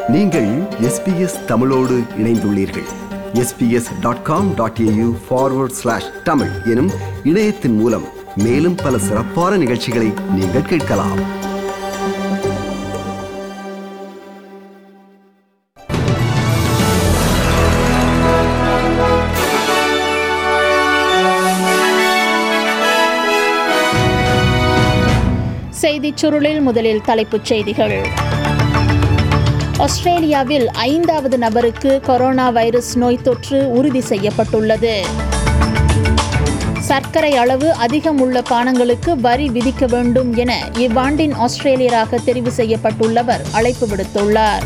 நீங்கள் எஸ்பிஎஸ் தமிழோடு இணைந்துள்ளீர்கள் SBS dot com dot AU forward slash Tamil எனும் இணையத்தின் மூலம் மேலும் பல சிறப்பான நிகழ்ச்சிகளை நீங்கள் கேட்கலாம் செய்திச் சுருளில் முதலில் தலைப்புச் செய்திகள் ஆஸ்திரேலியாவில் ஐந்தாவது நபருக்கு கொரோனா வைரஸ் நோய் தொற்று உறுதி செய்யப்பட்டுள்ளது சர்க்கரை அளவு அதிகம் உள்ள பானங்களுக்கு வரி விதிக்க வேண்டும் என இவ்வாண்டின் ஆஸ்திரேலியராக தெரிவு செய்யப்பட்டுள்ளவர் அழைப்பு விடுத்துள்ளார்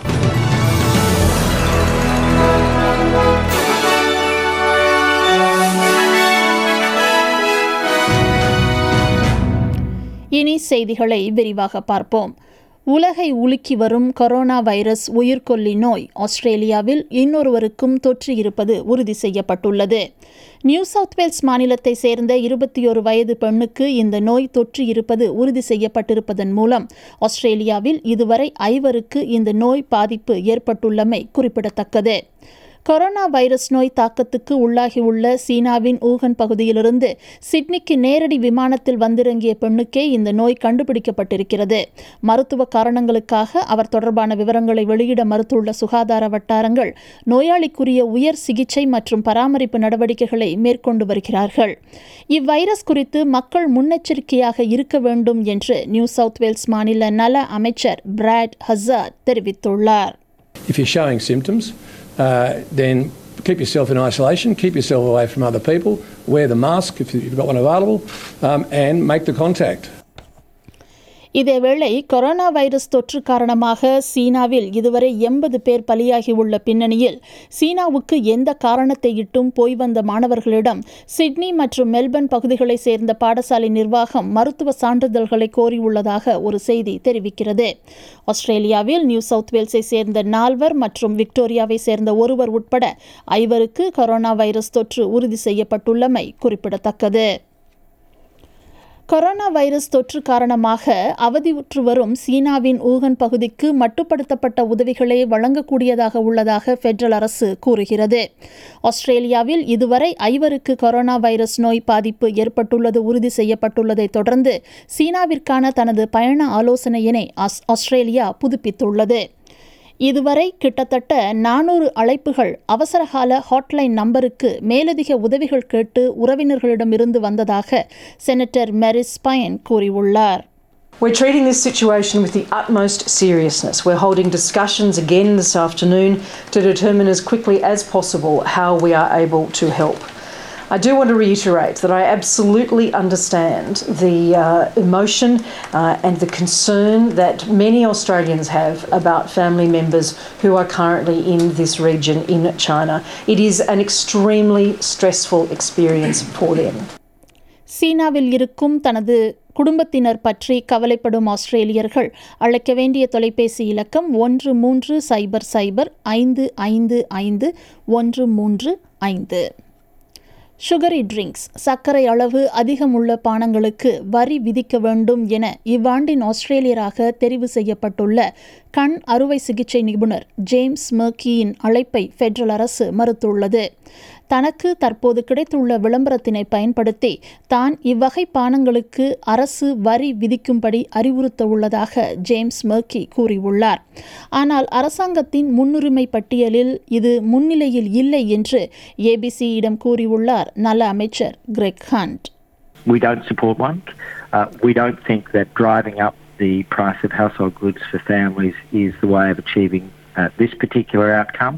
இனி செய்திகளை விரிவாக பார்ப்போம் உலகை உலுக்கி வரும் கொரோனா வைரஸ் உயிர்கொல்லி நோய் ஆஸ்திரேலியாவில் இன்னொருவருக்கும் தொற்று இருப்பது உறுதி செய்யப்பட்டுள்ளது நியூ சவுத் வேல்ஸ் மாநிலத்தை சேர்ந்த இருபத்தி ஒரு வயது பெண்ணுக்கு இந்த நோய் தொற்று இருப்பது உறுதி செய்யப்பட்டிருப்பதன் மூலம் ஆஸ்திரேலியாவில் இதுவரை ஐவருக்கு இந்த நோய் பாதிப்பு ஏற்பட்டுள்ளமை குறிப்பிடத்தக்கது கொரோனா வைரஸ் நோய் தாக்கத்துக்கு உள்ளாகியுள்ள சீனாவின் ஊகன் பகுதியிலிருந்து சிட்னிக்கு நேரடி விமானத்தில் வந்திறங்கிய பெண்ணுக்கே இந்த நோய் கண்டுபிடிக்கப்பட்டிருக்கிறது மருத்துவ காரணங்களுக்காக அவர் தொடர்பான விவரங்களை வெளியிட மறுத்துள்ள சுகாதார வட்டாரங்கள் நோயாளிக்குரிய உயர் சிகிச்சை மற்றும் பராமரிப்பு நடவடிக்கைகளை மேற்கொண்டு வருகிறார்கள் இவ்வைரஸ் குறித்து மக்கள் முன்னெச்சரிக்கையாக இருக்க வேண்டும் என்று நியூ சவுத் வேல்ஸ் மாநில நல அமைச்சர் பிராட் ஹசார் தெரிவித்துள்ளார் If you're showing symptoms, uh, then keep yourself in isolation, keep yourself away from other people, wear the mask if you've got one available, um, and make the contact. இதேவேளை corona virus தொற்று காரணமாக சீனாவில் இதுவரை எண்பது பேர் பலியாகியுள்ள பின்னணியில் சீனாவுக்கு எந்த காரணத்தை இட்டும் போய் வந்த மாணவர்களிடம் சிட்னி மற்றும் மெல்பர்ன் பகுதிகளைச் சேர்ந்த பாடசாலை நிர்வாகம் மருத்துவ சான்றிதழ்களை கோரியுள்ளதாக ஒரு செய்தி தெரிவிக்கிறது ஆஸ்திரேலியாவில் நியூ சவுத் வேல்ஸை சேர்ந்த நால்வர் மற்றும் விக்டோரியாவை சேர்ந்த ஒருவர் உட்பட ஐவருக்கு கொரோனா வைரஸ் தொற்று உறுதி செய்யப்பட்டுள்ளமை குறிப்பிடத்தக்கது கொரோனா வைரஸ் தொற்று காரணமாக அவதியுற்று வரும் சீனாவின் ஊகன் பகுதிக்கு மட்டுப்படுத்தப்பட்ட உதவிகளை வழங்கக்கூடியதாக உள்ளதாக பெடரல் அரசு கூறுகிறது ஆஸ்திரேலியாவில் இதுவரை ஐவருக்கு கொரோனா வைரஸ் நோய் பாதிப்பு ஏற்பட்டுள்ளது உறுதி செய்யப்பட்டுள்ளதை தொடர்ந்து சீனாவிற்கான தனது பயண ஆலோசனையினை ஆஸ்திரேலியா புதுப்பித்துள்ளது இதுவரை கிட்டத்தட்ட நானூறு அழைப்புகள் அவசரகால ஹாட்லைன் நம்பருக்கு மேலதிக உதவிகள் கேட்டு உறவினர்களிடமிருந்து வந்ததாக செனட்டர் மெரிஸ் பயன் கூறியுள்ளார் We're treating this situation with the utmost seriousness. We're holding discussions again this afternoon to determine as quickly as possible how we are able to help. I do want to reiterate that I absolutely understand the uh, emotion uh, and the concern that many Australians have about family members who are currently in this region in China. It is an extremely stressful experience for them. சீனாவில் இருக்கும் தனது குடும்பத்தினர் பற்றி கவலைப்படும் ஆஸ்திரேலியர்கள் அழைக்க வேண்டிய தொலைபேசி இலக்கம் ஒன்று மூன்று சைபர் சைபர் ஐந்து ஐந்து ஐந்து ஒன்று மூன்று ஐந்து சுகரி ட்ரிங்க்ஸ் சர்க்கரை அளவு அதிகம் உள்ள பானங்களுக்கு வரி விதிக்க வேண்டும் என இவ்வாண்டின் ஆஸ்திரேலியராக தெரிவு செய்யப்பட்டுள்ள கண் அறுவை சிகிச்சை நிபுணர் ஜேம்ஸ் மர்கியின் அழைப்பை பெடரல் அரசு மறுத்துள்ளது தனக்கு தற்போது கிடைத்துள்ள விளம்பரத்தினை பயன்படுத்தி தான் இவ்வகை பானங்களுக்கு அரசு வரி விதிக்கும்படி அறிவுறுத்த உள்ளதாக ஜேம்ஸ் மர்கி கூறியுள்ளார் ஆனால் அரசாங்கத்தின் முன்னுரிமை பட்டியலில் இது முன்னிலையில் இல்லை என்று ஏபிசியிடம் கூறியுள்ளார் நல அமைச்சர் Greg Hunt We don't support one. Uh, we don't think that driving up the price of household goods for families is the way of achieving uh, this particular outcome.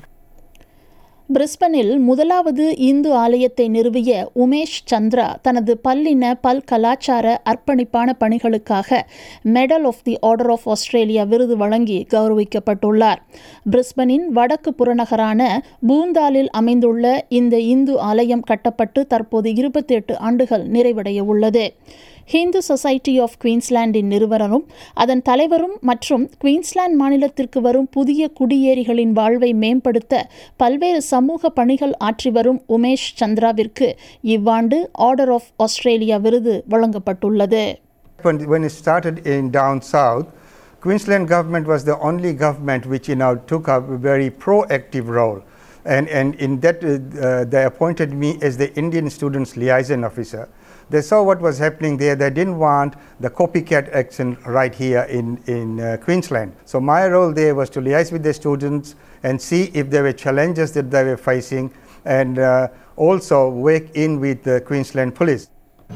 பிரிஸ்பனில் முதலாவது இந்து ஆலயத்தை நிறுவிய உமேஷ் சந்திரா தனது பல்லின பல் கலாச்சார அர்ப்பணிப்பான பணிகளுக்காக medal of the order of Australia விருது வழங்கி கௌரவிக்கப்பட்டுள்ளார் பிரிஸ்பனின் வடக்கு புறநகரான பூந்தாலில் அமைந்துள்ள இந்த இந்து ஆலயம் கட்டப்பட்டு தற்போது இருபத்தி எட்டு ஆண்டுகள் நிறைவடைய உள்ளது ஹிந்து சொசைட்டி ஆஃப் குயின்ஸ்லாண்டின் நிறுவனரும் அதன் தலைவரும் மற்றும் குயின்ஸ்லாந்து மாநிலத்திற்கு வரும் புதிய குடியேறிகளின் வாழ்வை மேம்படுத்த பல்வேறு சமூக பணிகள் ஆற்றி வரும் உமேஷ் சந்திராவிற்கு இவ்வாண்டு ஆர்டர் ஆஃப் ஆஸ்திரேலியா விருது வழங்கப்பட்டுள்ளது When, when it started in down south, Queensland government was the only government which you know took a very proactive role, and and in that uh, uh, they appointed me as the Indian students liaison officer. They saw what was happening there. They didn't want the copycat action right here in in uh, Queensland. So my role there was to liaise with the students and see if there were challenges that they were facing, and uh, also work in with the Queensland Police.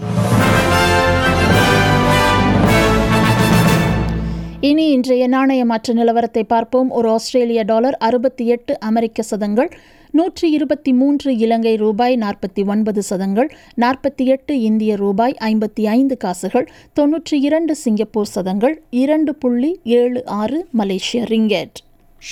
இனி இன்றைய நாணய மாற்று நிலவரத்தை பார்ப்போம் ஒரு ஆஸ்திரேலிய dollar அறுபத்தி எட்டு அமெரிக்க சதங்கள் நூற்றி இருபத்தி மூன்று இலங்கை ரூபாய் நாற்பத்தி ஒன்பது சதங்கள் நாற்பத்தி எட்டு இந்திய ரூபாய் ஐம்பத்தி ஐந்து காசுகள் தொன்னூற்றி இரண்டு சிங்கப்பூர் சதங்கள் இரண்டு புள்ளி ஏழு ஆறு மலேசிய ரிங்கெட்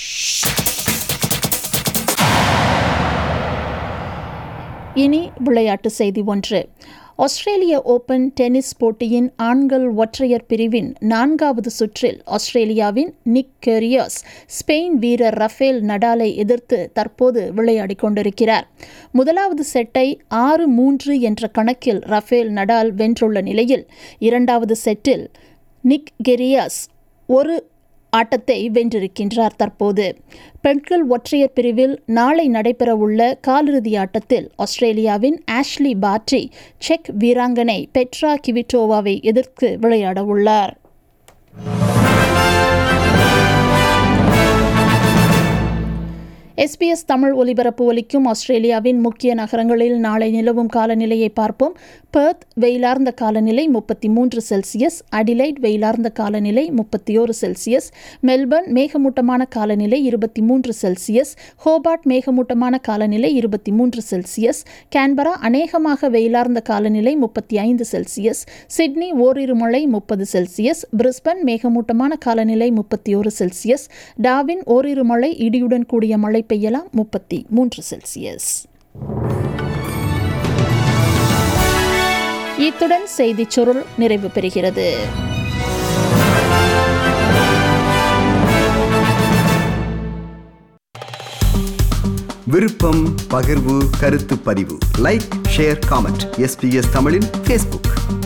இனி விளையாட்டு செய்தி ஒன்று ஆஸ்திரேலிய ஓபன் டென்னிஸ் போட்டியின் ஆண்கள் ஒற்றையர் பிரிவின் நான்காவது சுற்றில் ஆஸ்திரேலியாவின் நிக் கெரியஸ் ஸ்பெயின் வீரர் ரஃபேல் நடாலை எதிர்த்து தற்போது விளையாடிக் கொண்டிருக்கிறார் முதலாவது செட்டை ஆறு மூன்று என்ற கணக்கில் ரஃபேல் நடால் வென்றுள்ள நிலையில் இரண்டாவது செட்டில் நிக் கெரியாஸ் ஒரு ஆட்டத்தை வென்றிருக்கின்றார் தற்போது பெண்கள் ஒற்றையர் பிரிவில் நாளை நடைபெறவுள்ள காலிறுதி ஆட்டத்தில் ஆஸ்திரேலியாவின் ஆஷ்லி பாட்ரி செக் வீராங்கனை பெட்ரா கிவிட்டோவாவை எதிர்த்து விளையாட உள்ளார் எஸ்பிஎஸ் தமிழ் ஒலிபரப்பு ஒலிக்கும் ஆஸ்திரேலியாவின் முக்கிய நகரங்களில் நாளை நிலவும் காலநிலையை பார்ப்போம் பெர்த் வெயிலார்ந்த காலநிலை முப்பத்தி மூன்று செல்சியஸ் அடிலைட் வெயிலார்ந்த காலநிலை முப்பத்தி ஓரு செல்சியஸ் மெல்பர்ன் மேகமூட்டமான காலநிலை இருபத்தி மூன்று செல்சியஸ் ஹோபார்ட் மேகமூட்டமான காலநிலை இருபத்தி மூன்று செல்சியஸ் கேன்பரா அநேகமாக வெயிலார்ந்த காலநிலை முப்பத்தி ஐந்து செல்சியஸ் சிட்னி ஓரிரு மழை முப்பது செல்சியஸ் பிரிஸ்பன் மேகமூட்டமான காலநிலை முப்பத்தி ஒரு செல்சியஸ் டாவின் ஓரிரு மழை இடியுடன் கூடிய மழை பெய்யலாம் முப்பத்தி மூன்று செல்சியஸ் இத்துடன் செய்திச் சுருள் நிறைவு பெறுகிறது விருப்பம் பகிர்வு கருத்து பதிவு லைக் ஷேர் காமெண்ட் எஸ்பிஎஸ் தமிழின் ஃபேஸ்புக்